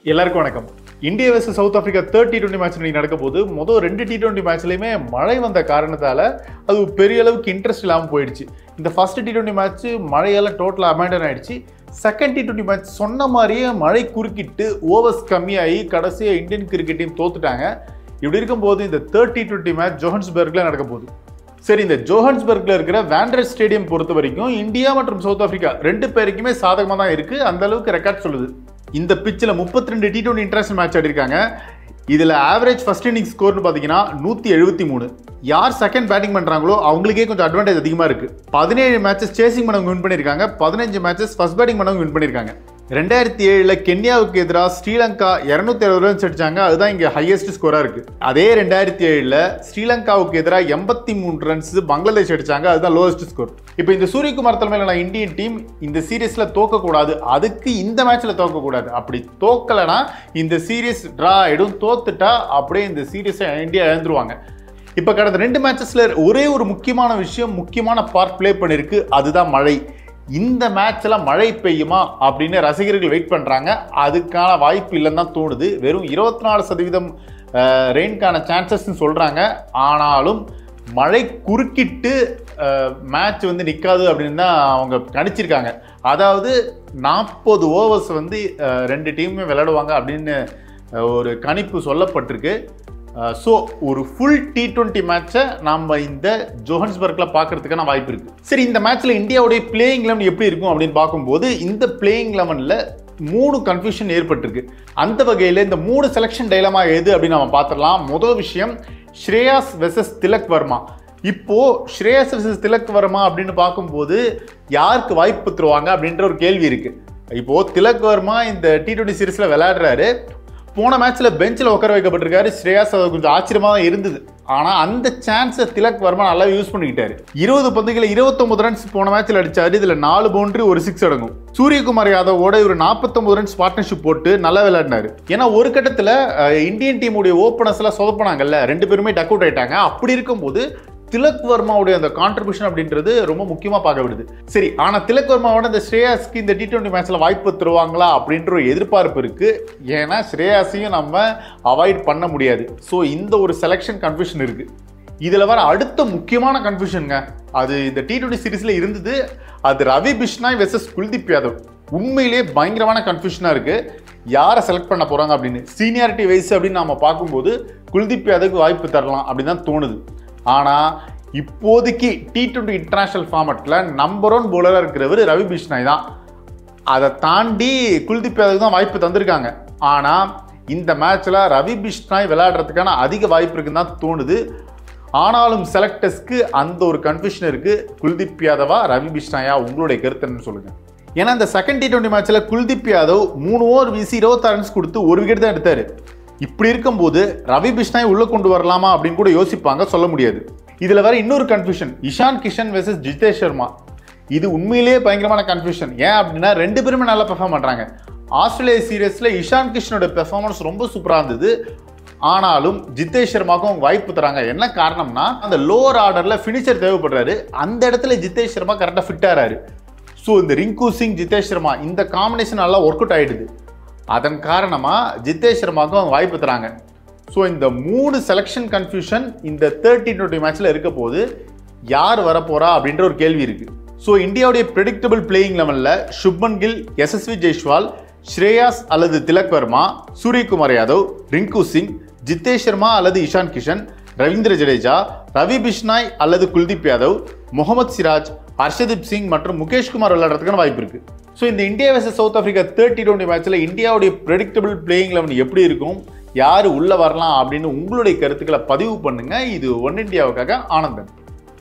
எல்லாருக்கும் வணக்கம் India vs south Africa third T twenty match இன்னைக்கு நடக்க போது மொதல் ரெண்டு டி டுவெண்ட்டி மேட்ச்லையுமே மழை வந்த காரணத்தால அது பெரிய அளவுக்கு இன்ட்ரெஸ்ட் இல்லாமல் போயிடுச்சு இந்த ஃபர்ஸ்ட் டி டுவெண்ட்டி மேட்ச் மழையால டோட்டலாக அபேண்டன் ஆயிடுச்சு செகண்ட் டி டுவெண்ட்டி மேட்ச் சொன்ன மாதிரியே மழை குறுக்கிட்டு ஓவர்ஸ் கம்மியாகி கடைசியாக இந்தியன் கிரிக்கெட் டீம் தோத்துட்டாங்க இப்படி இருக்கும்போது இந்த தேர்ட் டி டுவெண்ட்டி மேட்ச் ஜோஹன்ஸ்பர்க்ல நடக்க போகுது சரி இந்த ஜோஹன்ஸ்பர்க்ல இருக்கிற வேண்டர் ஸ்டேடியம் பொறுத்த வரைக்கும் இந்தியா மற்றும் சவுத் ஆப்பிரிக்கா ரெண்டு பேருக்குமே சாதகமாக தான் இருக்கு அந்த அளவுக்கு ரெக்கார்ட் சொல்லுது இந்த பிச்சில் முப்பத்தி ரெண்டு டி டுவெண்ட்டி இன்டர்நேஷனல் மேட்ச் ஆடிருக்காங்க இதில் ஆவரேஜ் ஃபர்ஸ்ட் இன்னிங் ஸ்கோர்னு பார்த்தீங்கன்னா நூற்றி எழுபத்தி மூணு யார் செகண்ட் பேட்டிங் பண்ணுறாங்களோ அவங்களுக்கே கொஞ்சம் அட்வான்டேஜ் அதிகமாக இருக்கு பதினேழு மேட்சஸ் சேசிங் பண்ணவங்க வின் பண்ணியிருக்காங்க பதினஞ்சு மேட்சஸ் ஃபர்ஸ்ட் பேட்டிங் பண்ணவங்க வின் பண்ணியிருக்காங்க ரெண்டாயிரத்தி ஏழில் கென்யாவுக்கு எதிராக ஸ்ரீலங்கா இரநூத்தி அறுபது ரன்ஸ் அடிச்சாங்க அதுதான் இங்கே ஹையஸ்ட் ஸ்கோராக இருக்கு அதே ரெண்டாயிரத்தி ஏழில் ஸ்ரீலங்காவுக்கு எதிராக எண்பத்தி மூணு ரன்ஸ் பங்களாதேஷ் அடிச்சாங்க அதுதான் லோவஸ்ட் ஸ்கோர் இப்போ இந்த சூரியகுமார் தலைமையிலான இந்தியன் டீம் இந்த சீரீஸ்ல தோக்கக்கூடாது அதுக்கு இந்த மேட்ச்ல தோக்கக்கூடாது அப்படி தோக்கலைன்னா இந்த சீரீஸ் டிரா ஆயிடும் தோத்துட்டா அப்படியே இந்த சீரீஸை இந்தியா இழந்துருவாங்க இப்போ கடந்த ரெண்டு மேட்சஸ்ல ஒரே ஒரு முக்கியமான விஷயம் முக்கியமான பார்ட் ப்ளே பண்ணிருக்கு அதுதான் மழை இந்த மேட்ச்ல மழை பெய்யுமா அப்படின்னு ரசிகர்கள் வெயிட் பண்றாங்க அதுக்கான வாய்ப்பு இல்லைன்னு தான் தோணுது வெறும் இருபத்தி நாலு சதவீதம் ரெயின்கான சான்சஸ்ன்னு சொல்றாங்க ஆனாலும் மழை குறுக்கிட்டு மேட்ச் வந்து நிற்காது அப்படின்னு தான் அவங்க கணிச்சிருக்காங்க அதாவது நாற்பது ஓவர்ஸ் வந்து அஹ், ரெண்டு டீமுமே விளையாடுவாங்க அப்படின்னு அஹ், ஒரு கணிப்பு சொல்லப்பட்டிருக்கு ஸோ ஒரு ஃபுல் டி டுவெண்ட்டி மேட்சை நம்ம இந்த ஜோஹன்ஸ்பர்க்கில் பார்க்கறதுக்கான வாய்ப்பு இருக்கு சரி இந்த மேட்ச்சில் இந்தியாவுடைய பிளேயிங் லெவன் எப்படி இருக்கும் அப்படின்னு பார்க்கும்போது இந்த பிளேயிங் லெவனில் மூணு கன்ஃபியூஷன் ஏற்பட்டிருக்கு அந்த வகையில் இந்த மூணு செலெக்ஷன் டைலமா எது அப்படின்னு நம்ம பார்த்துடலாம் முதல் விஷயம் ஸ்ரேயாஸ் வெசஸ் திலக் வர்மா இப்போ ஸ்ரேயாஸ் வெசஸ் திலக் வர்மா அப்படின்னு பார்க்கும்போது யாருக்கு வாய்ப்பு தருவாங்க அப்படின்ற ஒரு கேள்வி இருக்கு இப்போ திலக் வர்மா இந்த டி டுவெண்ட்டி சீரீஸ்ல விளையாடுறாரு போன மேட்ச்ல பெஞ்சில் உட்கார வைக்கப்பட்டிருக்காரு ஸ்ரேயாஸ் அது கொஞ்சம் ஆச்சரியமா தான் இருந்தது ஆனா அந்த சான்ஸை திலக் வர்மா நல்லா யூஸ் பண்ணிக்கிட்டாரு இருபது பந்துகளை இருபத்தொன்பது ரன்ஸ் போன மேட்ச்ல அடிச்சாரு இதுல நாலு பவுண்டரி ஒரு சிக்ஸ் அடங்கும் சூரியகுமார் யாதவோட ஒரு நாற்பத்தொன்பது ரன்ஸ் பார்ட்னர்ஷிப் போட்டு நல்லா விளையாடினாரு ஏன்னா ஒரு கட்டத்துல அஹ், இந்தியன் டீமுடைய ஓப்பனர்ஸ் எல்லாம் சொதப்பினாங்கல்ல ரெண்டு பேருமே டக் அவுட் ஆயிட்டாங்க அப்படி இருக்கும்போது திலக் வர்மாவுடைய அந்த கான்ட்ரிபியூஷன் அப்படின்றது ரொம்ப முக்கியமா பார்க்க விடுது சரி ஆனா திலக் வர்மாவோட இந்த ஸ்ரேயாஸ்க்கு இந்த டி டுவெண்ட்டி மேட்ச்ல வாய்ப்பு தருவாங்களா அப்படின்ற ஒரு எதிர்பார்ப்பு இருக்கு ஏன்னா ஸ்ரேயாஸையும் நம்ம அவாய்ட் பண்ண முடியாது ஸோ இந்த ஒரு செலெக்ஷன் கன்ஃபியூஷன் இருக்கு இதுல வர அடுத்த முக்கியமான கன்ஃபியூஷனுங்க அது இந்த டி டுவெண்ட்டி சீரீஸ்ல இருந்தது அது ரவி பிஷ்னாய் வெர்சஸ் குல்தீப் யாதவ் உண்மையிலேயே பயங்கரமான கன்ஃபியூஷனா இருக்கு யாரை செலக்ட் பண்ண போறாங்க அப்படின்னு சீனியாரிட்டி வைஸ் அப்படின்னு நாம பார்க்கும்போது குல்தீப் யாதவுக்கு வாய்ப்பு தரலாம் அப்படின்னு தான் தோணுது ஆனா இப்போதைக்கு டி டுவெண்ட்டி இன்டர்நேஷனல் ஃபார்மட்ல நம்பர் ஒன் பவுலராக இருக்கிறவர் ரவி பிஷ்னாய் தான் அதை தாண்டி குல்தீப் யாதவ் தான் வாய்ப்பு தந்திருக்காங்க ஆனா இந்த மேட்ச்ல ரவி பிஷ்னாய் விளையாடுறதுக்கான அதிக வாய்ப்பு இருக்குன்னு தான் தோணுது ஆனாலும் செலக்டர்ஸ்க்கு அந்த ஒரு கன்ஃபியூஷன் இருக்கு குல்தீப் யாதவா ரவி பிஷ்னாயா உங்களுடைய கருத்து என்னன்னு சொல்லுங்க ஏன்னா இந்த செகண்ட் டி டுவெண்ட்டி மேட்ச்ல குல்தீப் யாதவ் மூணு ஓவர் வீசி இருபத்தாறு ரன்ஸ் கொடுத்து ஒரு விக்கெட் தான் எடுத்தாரு இப்படி இருக்கும்போது ரவி பிஷ்னாய் உள்ள கொண்டு வரலாமா அப்படின்னு கூட யோசிப்பாங்க சொல்ல முடியாது இதுல வேற இன்னொரு கன்ஃபியூஷன் இஷான் கிஷன் வெர்சஸ் ஜிதேஷ் சர்மா இது உண்மையிலேயே பயங்கரமான கன்ஃபியூஷன் ஏன் அப்படின்னா ரெண்டு பேருமே நல்லா பெர்ஃபார்ம் பண்றாங்க ஆஸ்திரேலியா சீரியஸ்ல இஷான் கிஷனோட பெர்ஃபார்மன்ஸ் ரொம்ப சூப்பரா இருந்தது ஆனாலும் ஜித்தேஷ் சர்மாக்கும் அவங்க வாய்ப்பு தராங்க என்ன காரணம்னா அந்த லோவர் ஆர்டர்ல ஃபினிஷர் தேவைப்படுறாரு அந்த இடத்துல ஜித்தேஷ் சர்மா கரெக்டாக ஃபிட் ஆறாரு ஸோ இந்த ரிங்கு சிங் ஜித்தேஷ் சர்மா இந்த காம்பினேஷன் நல்லா ஒர்க் அவுட் ஆயிடுது அதன் காரணமா ஜித்தேஷ் சர்மாக்கும் அவங்க வாய்ப்பு தராங்க ஸோ இந்த மூணு செலெக்ஷன் கன்ஃபியூஷன் இந்த தேர்ட்டி டுவெண்ட்டி மேட்ச்ல இருக்க போது யார் வரப்போறா அப்படின்ற ஒரு கேள்வி இருக்கு ஸோ இந்தியாவுடைய ப்ரெடிக்டபிள் பிளேயிங் லெவலில் சுப்மன் கில் எஸ்எஸ்வி ஜெய்ஷ்வால் ஸ்ரேயாஸ் அல்லது திலக் வர்மா சூரியகுமார் யாதவ் ரிங்கு சிங் ஜித்தேஷ் சர்மா அல்லது இஷான் கிஷன் ரவீந்திர ஜடேஜா ரவி பிஷ்னாய் அல்லது குல்தீப் யாதவ் முகமது சிராஜ் ஹர்ஷதீப் சிங் மற்றும் முகேஷ் குமார் விளையாடுறதுக்கான வாய்ப்பு இருக்கு ஸோ இந்த India vs south Africa third T twenty மேட்ச்ல இந்தியாவுடைய ப்ரெடிக்டபிள் பிளேயிங் லெவன் எப்படி இருக்கும் யார் உள்ள வரலாம் அப்படின்னு உங்களுடைய கருத்துக்களை பதிவு பண்ணுங்க இது ஒன் இந்தியாவுக்காக ஆனந்தன்